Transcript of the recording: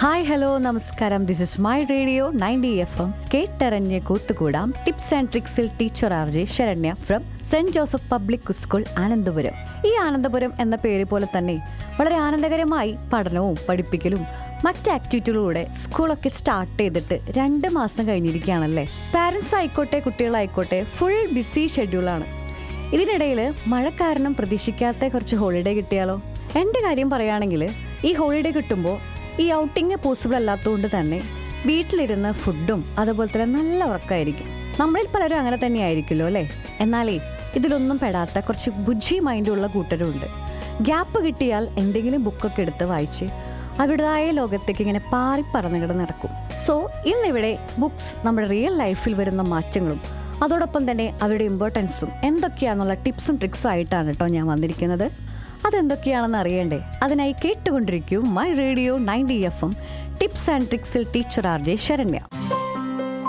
hi hello നമസ്കാരം this is my radio ninety F M കേട്ടറിഞ്ഞ് കൂട്ടുകൂടാം ടിപ്സ് ആൻഡ് ട്രിക്സിൽ teacher R J Saranya from Saint Joseph public school Anandapuram ഈ ആനന്ദപുരം എന്ന പേര് പോലെ തന്നെ വളരെ ആനന്ദകരമായി പഠനവും പഠിപ്പിക്കലും മറ്റ് ആക്ടിവിറ്റികളിലൂടെ സ്കൂളൊക്കെ സ്റ്റാർട്ട് ചെയ്തിട്ട് രണ്ട് മാസം കഴിഞ്ഞിരിക്കുകയാണല്ലേ പാരൻസ് ആയിക്കോട്ടെ കുട്ടികളായിക്കോട്ടെ ഫുൾ ബിസി ഷെഡ്യൂളാണ് ഇതിനിടയിൽ മഴ കാരണം പ്രതീക്ഷിക്കാത്ത കുറച്ച് ഹോളിഡേ കിട്ടിയാലോ എൻ്റെ കാര്യം പറയുകയാണെങ്കിൽ ഈ ഹോളിഡേ കിട്ടുമ്പോൾ ഈ ഔട്ടിങ് പോസിബിൾ അല്ലാത്തതുകൊണ്ട് തന്നെ വീട്ടിലിരുന്ന് ഫുഡും അതുപോലെ തന്നെ നല്ല ഉറക്കമായിരിക്കും നമ്മളിൽ പലരും അങ്ങനെ തന്നെ ആയിരിക്കുമല്ലോ അല്ലേ എന്നാലേ ഇതിലൊന്നും പെടാത്ത കുറച്ച് ബുജ്ജി മൈൻഡുള്ള കൂട്ടരുണ്ട് ഗ്യാപ്പ് കിട്ടിയാൽ എന്തെങ്കിലും ബുക്കൊക്കെ എടുത്ത് വായിച്ച് അവരുടേതായ ലോകത്തേക്ക് ഇങ്ങനെ പാറി പറന്നുകിടന്ന് നടക്കും സോ ഇന്നിവിടെ ബുക്സ് നമ്മുടെ റിയൽ ലൈഫിൽ വരുന്ന മാറ്റങ്ങളും അതോടൊപ്പം തന്നെ അവരുടെ ഇമ്പോർട്ടൻസും എന്തൊക്കെയാണെന്നുള്ള ടിപ്സും ട്രിക്സും ആയിട്ടാണ് കേട്ടോ ഞാൻ വന്നിരിക്കുന്നത് അതെന്തൊക്കെയാണെന്ന് അറിയണ്ടേ അതിനായി കേട്ടുകൊണ്ടിരിക്കൂ my radio ninety F M tips and ട്രിക്സിൽ ടീച്ചർ ആർ ജെ ശരണ്യ